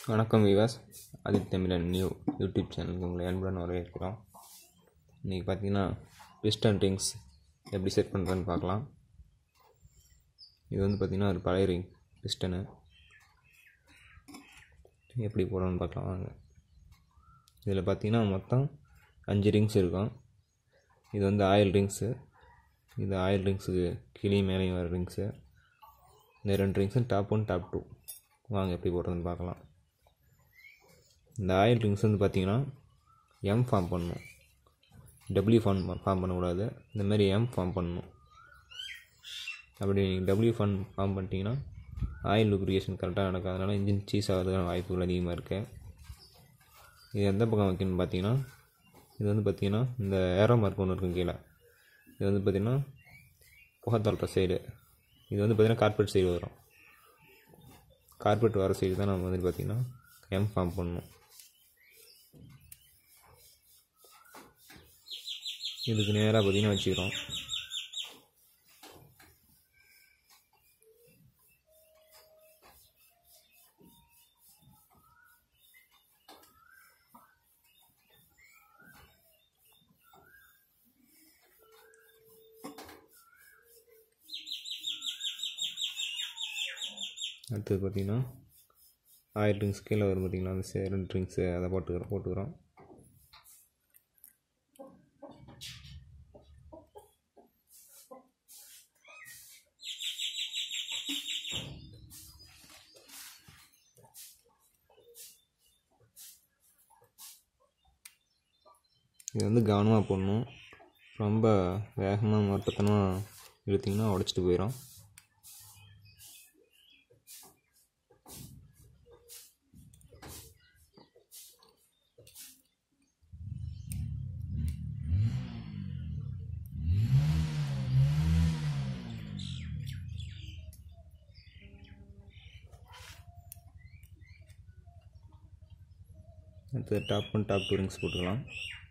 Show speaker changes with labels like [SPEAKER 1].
[SPEAKER 1] வணக்கம் விவாஸ் ஆதித்தமிழன் new YouTube சேனலுக்கு உங்களை அன்புடன் வரவேற்கிறோம் இன்றைக்கி பார்த்தீங்கன்னா பிஸ்டன் ரிங்ஸ் எப்படி செட் பண்ணுறதுன்னு பார்க்கலாம் இது வந்து பார்த்திங்கன்னா ஒரு பழைய ரிங் பிஸ்டனு எப்படி போடணும்னு பார்க்கலாம் வாங்க இதில் பார்த்தீங்கன்னா மொத்தம் அஞ்சு ரிங்ஸ் இருக்கும் இது வந்து ஆயில் ரிங்ஸு இது ஆயில் ரிங்ஸுக்கு கிளி மேலேயும் வர ரிங்ஸு இந்த ரெண்டு ரிங்ஸும் டாப் ஒன் டாப் டூ வாங்க எப்படி போடுறதுன்னு பார்க்கலாம் இந்த ஆயில் ரிங்ஸ் வந்து பார்த்திங்கன்னா எம் ஃபார்ம் பண்ணணும் டபிள்யூ ஃபார்ம் ஃபார்ம் பண்ணக்கூடாது இந்த மாதிரி எம் ஃபார்ம் பண்ணணும் அப்படி டபிள்யூ ஃபார்ம் ஃபார்ம் பண்ணிட்டீங்கன்னா ஆயில் லூப்ரிகேஷன் கரெக்டாக நடக்காதனால இன்ஜின் சீஸ் ஆகிறதுக்கான வாய்ப்புகள் அதிகமாக இருக்குது இது எந்த பக்கம் வைக்கணும்னு பார்த்தீங்கன்னா இது வந்து பார்த்திங்கன்னா இந்த ஏரோ மார்க் ஒன்று இருக்கும் கீழே இது வந்து பார்த்திங்கன்னா புகை சைடு இது வந்து பார்த்திங்கன்னா கார்பெட் சைடு வரும் கார்பெட் வர சைடு தான் நம்ம வந்து பார்த்திங்கன்னா எம் ஃபார்ம் பண்ணணும் இதுக்கு நேராக பார்த்திங்கன்னா வச்சுக்கிறோம் அடுத்தது பார்த்திங்கன்னா ஆயில் ட்ரிங்க்ஸ் கீழே வரும் பார்த்திங்களா அந்த சே- ரெண்டு ட்ரிங்க்ஸு அதை போட்டுக்கிறோம் போட்டுக்கிறோம் இது வந்து கவனமாக போடணும் ரொம்ப வேகமாக மொத்தத்தனமாக இழுத்திங்கன்னா உடச்சிட்டு போயிடும் அடுத்து top one top two rings போட்டுக்கலாம்